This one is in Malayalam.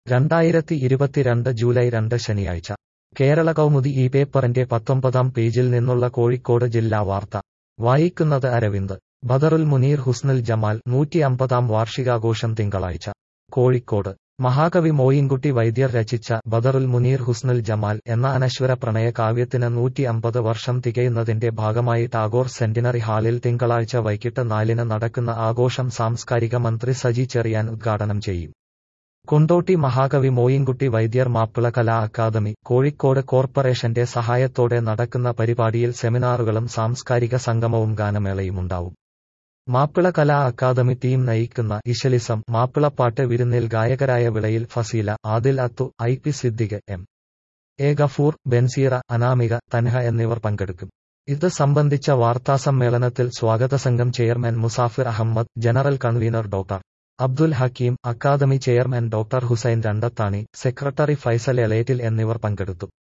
രണ്ടായിരത്തി ഇരുപത്തിരണ്ട് ജൂലൈ രണ്ട് ശനിയാഴ്ച കേരള കൗമുദി ഈ പേപ്പറിന്റെ പത്തൊമ്പതാം പേജിൽ നിന്നുള്ള കോഴിക്കോട് ജില്ലാ വാർത്ത വായിക്കുന്നത് അരവിന്ദ് ബദറുൽ മുനീർ ഹുസ്നുൽ ജമാൽ നൂറ്റി അമ്പതാം വാർഷികാഘോഷം തിങ്കളാഴ്ച കോഴിക്കോട് മഹാകവി മോയിൻകുട്ടി വൈദ്യർ രചിച്ച ബദറുൽ മുനീർ ഹുസ്നുൽ ജമാൽ എന്ന അനശ്വര പ്രണയ കാവ്യത്തിന് നൂറ്റി അമ്പത് വർഷം തികയുന്നതിന്റെ ഭാഗമായി ടാഗോർ സെന്റിനറി ഹാളിൽ തിങ്കളാഴ്ച വൈകിട്ട് നാലിന് നടക്കുന്ന ആഘോഷം സാംസ്കാരിക മന്ത്രി സജി ചെറിയാൻ ഉദ്ഘാടനം ചെയ്യും കൊണ്ടോട്ടി മഹാകവി മോയിൻകുട്ടി വൈദ്യർ മാപ്പിള കലാ അക്കാദമി കോഴിക്കോട് കോർപ്പറേഷന്റെ സഹായത്തോടെ നടക്കുന്ന പരിപാടിയിൽ സെമിനാറുകളും സാംസ്കാരിക സംഗമവും ഗാനമേളയുമുണ്ടാവും മാപ്പിള കലാ അക്കാദമി ടീം നയിക്കുന്ന ഇശലിസം മാപ്പിളപ്പാട്ട് വിരുന്നിൽ ഗായകരായ Vilayil Faseela Adil Athu I P Siddique M A Gafoor Benseera Anamika Thanha എന്നിവർ പങ്കെടുക്കും ഇത് സംബന്ധിച്ച വാർത്താസമ്മേളനത്തിൽ സ്വാഗത സംഘം chairman Musafir Ahammed general convener doctor Abdul Hakeem academy chairman doctor Hussain Randathani secretary Faisal Elettil എന്നിവർ പങ്കെടുത്തു